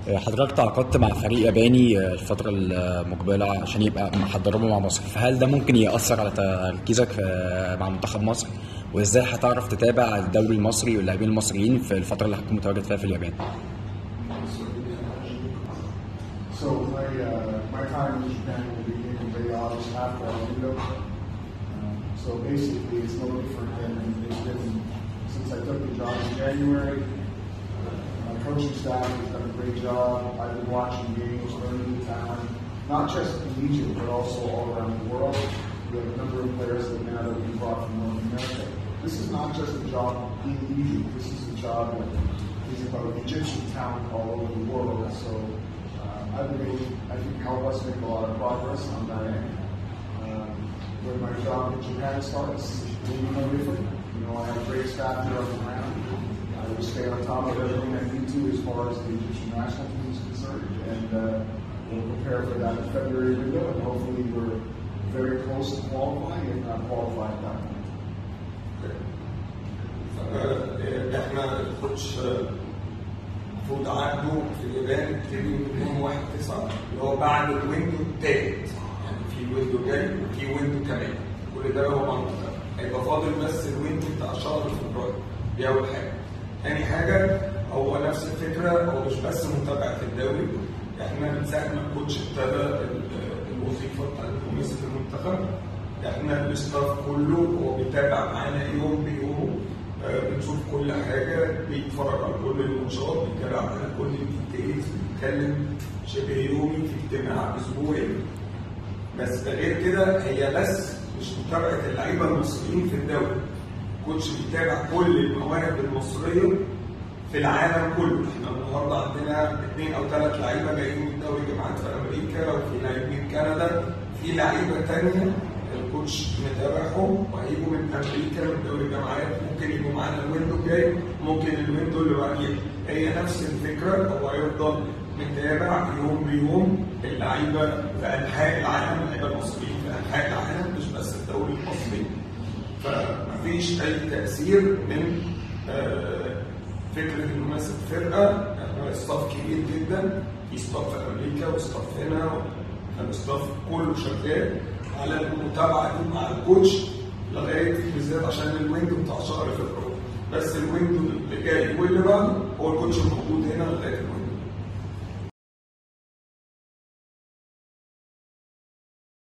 حضرتك تعاقدت مع فريق ياباني الفترة المقبلة عشان يبقى محضرهم مع مصر فهل ده ممكن يأثر على تركيزك في- مع منتخب مصر؟ وازاي هتعرف تتابع الدوري المصري واللاعبين المصريين في الفترة اللي هتكون متواجد فيها في اليابان؟ So my, uh, my time in Japan will begin in late August after our window. Um, So basically, it's no different than it's been since I took the job in January. Uh, My coaching staff has done a great job. I've been watching games, learning the talent, not just in Egypt, but also all around the world. We have a number of players that now that we brought from North America. This is not just a job in Egypt. This is a job that is about Egyptian talent all over the world. So uh, I believe I can help us make a lot of progress on that end. Um, when my job in Japan starts, it will be no different. You know, I have a great staff here on the ground. I will stay on top of everything I need to as far as the Egyptian national team is concerned, and uh, we'll prepare for that February window, and hopefully we're very close to qualifying, if not qualified at that point. فا- احنا الكوتش المفروض عقده في اليابان يبتدي من يوم 1 9 اللي هو بعد الويندو التالت يعني في ويندو جاي وفي ويندو كمان كل ده هو منطقه هيبقى فاضل بس الويندو بتاع شهر فبراير دي اول حاجه تاني حاجه هو نفس الفكره هو مش بس متابعه الدوري احنا من ساعه ما الكوتش ابتدى ال- الوظيفه بتاعت رئيس المنتخب احنا الاستاف كله هو بيتابع معانا يوم بيوم آه، بنشوف كل حاجه بيتفرج على كل الماتشات بيتابع معانا كل الديتيلز بيتكلم شبه يومي في اجتماع اسبوعي بس ده غير كده هي بس مش متابعه اللعيبه المصريين في الدوري الكوتش بيتابع كل المواهب المصريه في العالم كله احنا النهارده عندنا اثنين او ثلاث لعيبه جايين من دوري جامعات في امريكا وفي لعيب من كندا في لعيبه ثانيه الكوتش متابعهم وهيجوا من امريكا من دوري الجامعات ممكن يجوا معانا الويندو الجاي ممكن الويندو اللي بعديه هي نفس الفكره هو هيفضل متابع يوم بيوم اللعيبه في انحاء العالم اللعيبه المصريين في انحاء العالم مش بس الدوري المصري فمفيش اي تاثير من آه، فكره انه ماسك فرقه احنا استاف كبير جدا في استاف في امريكا واستاف هنا الاستاف كله شغال على المتابعه دي مع الكوتش لغايه بالذات عشان الويندو بتاع شهر فبراير بس الويندو اللي جاي واللي بعده هو الكوتش الموجود هنا لغايه الويندو